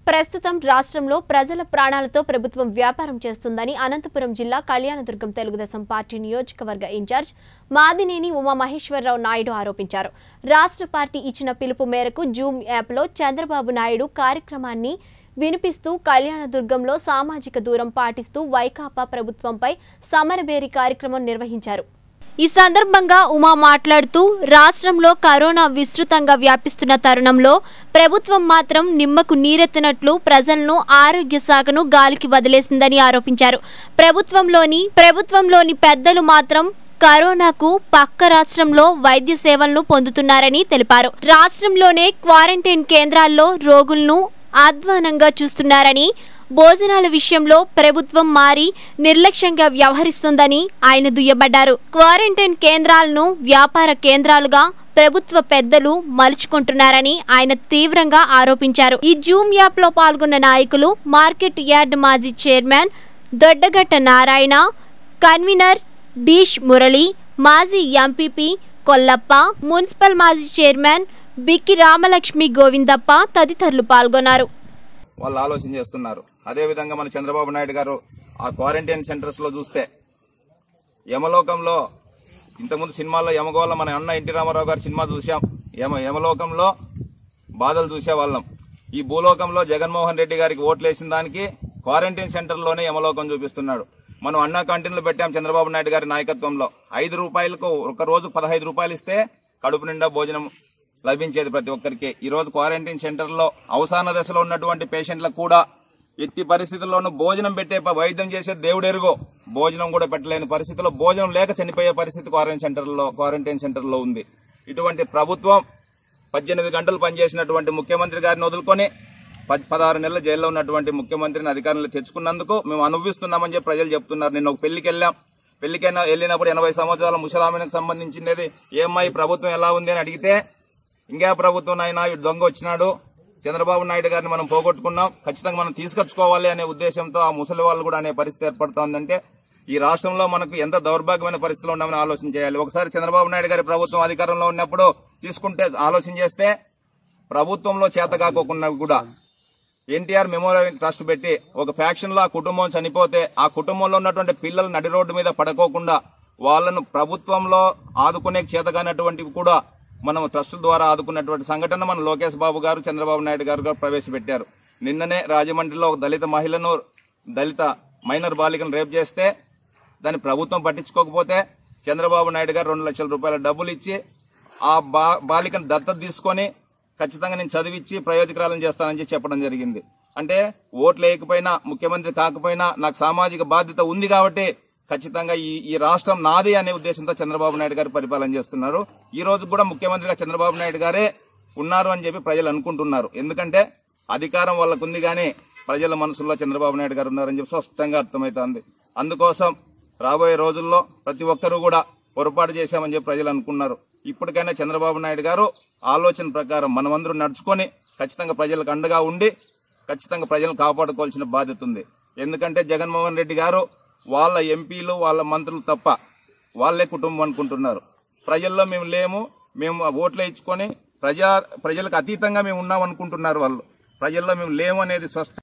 ప్రస్తుతం రాష్ట్రంలో ప్రజల ప్రాణాలతో ప్రభుత్వం వ్యాపారం చేస్తుందని అనంతపురం జిల్లా కళ్యాణదుర్గం తెలుగుదేశం పార్టీ నియోజకవర్గ ఇన్ఛార్జ్ మాదినేని ఉమామహేశ్వరరావు నాయుడు ఆరోపించారు రాష్ట్ర పార్టీ ఇచ్చిన పిలుపు మేరకు జూమ్ యాప్లో చంద్రబాబు నాయుడు కార్యక్రమాన్ని వినిపిస్తూ కళ్యాణదుర్గంలో సామాజిక దూరం పాటిస్తూ వైకాపా ప్రభుత్వంపై సమరబేరి కార్యక్రమం నిర్వహించారు ఈ సందర్భంగా ఉమా మాట్లాడుతూ రాష్ట్రంలో కరోనా విస్తృతంగా వ్యాపిస్తున్న తరుణంలో ప్రభుత్వం మాత్రం నిమ్మకు నీరెత్తినట్లు ప్రజలను ఆరోగ్య శాఖను గాలికి వదిలేసిందని ఆరోపించారు ప్రభుత్వంలోని ప్రభుత్వంలోని పెద్దలు మాత్రం కరోనాకు పక్క రాష్ట్రంలో వైద్య సేవలను పొందుతున్నారని తెలిపారు రాష్ట్రంలోనే క్వారంటైన్ కేంద్రాల్లో రోగులను ఆధ్వానంగా చూస్తున్నారని భోజనాల విషయంలో ప్రభుత్వం మారి నిర్లక్ష్యంగా వ్యవహరిస్తుందని ఆయన దుయ్యబడ్డారు క్వారంటైన్ కేంద్రాలను వ్యాపార కేంద్రాలుగా ప్రభుత్వ పెద్దలు మలుచుకుంటున్నారని ఆయన తీవ్రంగా ఆరోపించారు ఈ జూమ్ యాప్ లో పాల్గొన్న నాయకులు మార్కెట్ యార్డ్ మాజీ చైర్మన్ దొడ్డగట్ట నారాయణ కన్వీనర్ డీష్ మురళి మాజీ ఎంపీపీ కొల్లప్ప మున్సిపల్ మాజీ చైర్మన్ బిక్కి రామలక్ష్మి గోవిందప్ప తదితరులు పాల్గొన్నారు వాళ్ళు ఆలోచన చేస్తున్నారు అదే విధంగా మన చంద్రబాబు నాయుడు గారు ఆ క్వారంటైన్ సెంటర్స్ లో చూస్తే యమలోకంలో ఇంతకుముందు సినిమాల్లో యమగోళ మన అన్న ఎన్టీ రామారావు గారి సినిమా చూసాం యమ యమలోకంలో బాధలు చూసేవాళ్ళం ఈ భూలోకంలో జగన్మోహన్ రెడ్డి గారికి ఓట్లు వేసిన దానికి క్వారంటైన్ సెంటర్లోనే యమలోకం చూపిస్తున్నాడు మనం అన్నా క్యాంటీన్లు పెట్టాం చంద్రబాబు నాయుడు గారి నాయకత్వంలో ఐదు రూపాయలకు ఒక రోజు పదహైదు రూపాయలు ఇస్తే కడుపు నిండా భోజనం లభించేది ప్రతి ఒక్కరికి ఈ రోజు క్వారంటైన్ సెంటర్లో అవసాన దశలో ఉన్నటువంటి పేషెంట్లకు కూడా ఎట్టి పరిస్థితుల్లోనూ భోజనం పెట్టే ప- వైద్యం చేసే దేవుడెరుగో భోజనం కూడా పెట్టలేని పరిస్థితిలో భోజనం లేక చనిపోయే పరిస్థితి క్వారంటైన్ సెంటర్లో క్వారంటైన్ సెంటర్లో ఉంది ఇటువంటి ప్రభుత్వం పద్దెనిమిది గంటలు పనిచేసినటువంటి ముఖ్యమంత్రి గారిని వదులుకొని పద్- పదహారు నెలల జైల్లో ఉన్నటువంటి ముఖ్యమంత్రిని అధికారంలో తెచ్చుకున్నందుకు మేము అనుభవిస్తున్నామని చెప్పి ప్రజలు చెప్తున్నారు నిన్న ఒక పెళ్లికి వెళ్ళాం పెళ్లికైనా వెళ్ళినప్పుడు ఎనభై సంవత్సరాల ముసలామినికి సంబంధించినది ఏమ్మా ఈ ప్రభుత్వం ఎలా ఉంది అని అడిగితే ఇంకే ప్రభుత్వం నాయన ఈ దొంగ వచ్చినాడు చంద్రబాబు నాయుడు గారిని మనం పోగొట్టుకున్నాం ఖచ్చితంగా మనం తీసుకొచ్చుకోవాలి అనే ఉద్దేశంతో ఆ ముసలి వాళ్ళు కూడా అనే పరిస్థితి ఏర్పడుతోందంటే ఈ రాష్ట్రంలో మనకు ఎంత దౌర్భాగ్యమైన పరిస్థితిలో ఉన్నామని ఆలోచన చేయాలి ఒకసారి చంద్రబాబు నాయుడు గారి ప్రభుత్వం అధికారంలో ఉన్నప్పుడు తీసుకుంటే ఆలోచన చేస్తే ప్రభుత్వంలో చేత కాకోకుండా కూడా ఎన్టీఆర్ మెమోరియల్ ట్రస్ట్ పెట్టి ఒక ఫ్యాక్షన్ లో ఆ కుటుంబం చనిపోతే ఆ కుటుంబంలో ఉన్నటువంటి పిల్లలు నడి రోడ్డు మీద పడుకోకుండా వాళ్ళను ప్రభుత్వంలో ఆదుకునే చేతగానటువంటివి కూడా మనం ట్రస్ట్ ద్వారా ఆదుకున్నటువంటి సంఘటన మన లోకేష్ బాబు గారు చంద్రబాబు నాయుడు గారు కూడా ప్రవేశపెట్టారు నిన్ననే రాజమండ్రిలో ఒక దళిత మహిళను దళిత మైనర్ బాలికను రేప్ చేస్తే దాన్ని ప్రభుత్వం పట్టించుకోకపోతే చంద్రబాబు నాయుడు గారు రెండు లక్షల రూపాయల డబ్బులు ఇచ్చి ఆ బా బాలికను దత్తత తీసుకొని ఖచ్చితంగా నేను చదివించి ప్రయోజకరాలను చేస్తానని చెప్పి చెప్పడం జరిగింది అంటే ఓట్లు వేయకపోయినా ముఖ్యమంత్రి కాకపోయినా నాకు సామాజిక బాధ్యత ఉంది కాబట్టి ఖచ్చితంగా ఈ ఈ రాష్ట్రం నాది అనే ఉద్దేశంతో చంద్రబాబు నాయుడు గారు పరిపాలన చేస్తున్నారు ఈ రోజు కూడా ముఖ్యమంత్రిగా చంద్రబాబు నాయుడు గారే ఉన్నారు అని చెప్పి ప్రజలు అనుకుంటున్నారు ఎందుకంటే అధికారం వాళ్ళకు ఉంది కానీ ప్రజల మనసుల్లో చంద్రబాబు నాయుడు గారు ఉన్నారని చెప్పి స్పష్టంగా అర్థమవుతోంది అందుకోసం రాబోయే రోజుల్లో ప్రతి ఒక్కరూ కూడా పొరపాటు చేశామని చెప్పి ప్రజలు అనుకున్నారు ఇప్పటికైనా చంద్రబాబు నాయుడు గారు ఆలోచన ప్రకారం మనమందరూ నడుచుకొని ఖచ్చితంగా ప్రజలకు అండగా ఉండి ఖచ్చితంగా ప్రజలను కాపాడుకోవాల్సిన బాధ్యత ఉంది ఎందుకంటే జగన్మోహన్ రెడ్డి గారు వాళ్ళ ఎంపీలు వాళ్ళ మంత్రులు తప్ప వాళ్ళే కుటుంబం అనుకుంటున్నారు ప్రజల్లో మేము లేము మేము ఓట్లు ఇచ్చుకొని ప్రజా ప్రజలకు అతీతంగా మేము ఉన్నాం అనుకుంటున్నారు వాళ్ళు ప్రజల్లో మేము లేము అనేది స్పష్టం